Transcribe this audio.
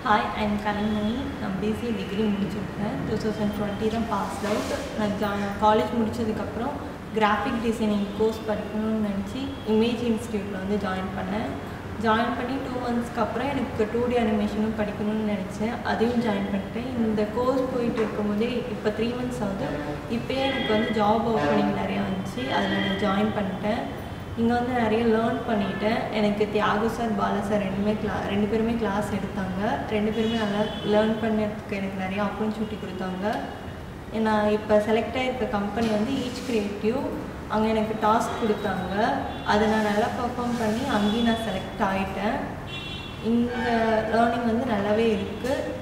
hi I'm Kalaimani நான் BCA degree முடிச்சிருக்கேன் two thousand twenty தான் பாஸ் அவுட் நான் ஜா காலேஜ் முடிச்சதுக்கப்புறம் கிராஃபிக் டிசைனிங் கோர்ஸ் படிக்கணும்னு நினச்சி இமேஜ் இன்ஸ்டியூட்டில் வந்து ஜாயின் பண்ணேன் ஜாயின் பண்ணி டூ மந்த்ஸ்க்கு அப்புறம் எனக்கு டூ டி அனிமேஷனும் படிக்கணும்னு நினச்சேன் அதையும் ஜாயின் பண்ணிட்டேன் இந்த கோர்ஸ் போயிட்டு இருக்கும்போதே இப்போ த்ரீ மந்த்ஸ் ஆகுது இப்போயே எனக்கு வந்து ஜாப் ஓப்பனிங் நிறையா வந்துச்சு அதில் நான் ஜாயின் பண்ணிட்டேன் இங்கே வந்து நிறைய லேர்ன் பண்ணிட்டேன் எனக்கு தியாகு சார் பாலா சார் ரெண்டுமே கிளா ரெண்டு பேருமே கிளாஸ் எடுத்தாங்க ரெண்டு பேருமே நல்லா லேர்ன் பண்ணதுக்கு எனக்கு நிறைய ஆப்பர்ச்சுனிட்டி கொடுத்தாங்க நான் இப்போ செலக்ட் ஆகிருக்க கம்பெனி வந்து ஈச் கிரியேட்டிவ் அங்கே எனக்கு டாஸ்க் கொடுத்தாங்க அதை நான் நல்லா பர்ஃபார்ம் பண்ணி அங்கேயும் நான் செலக்ட் ஆகிட்டேன் இந்த லேர்னிங் வந்து நல்லாவே இருக்குது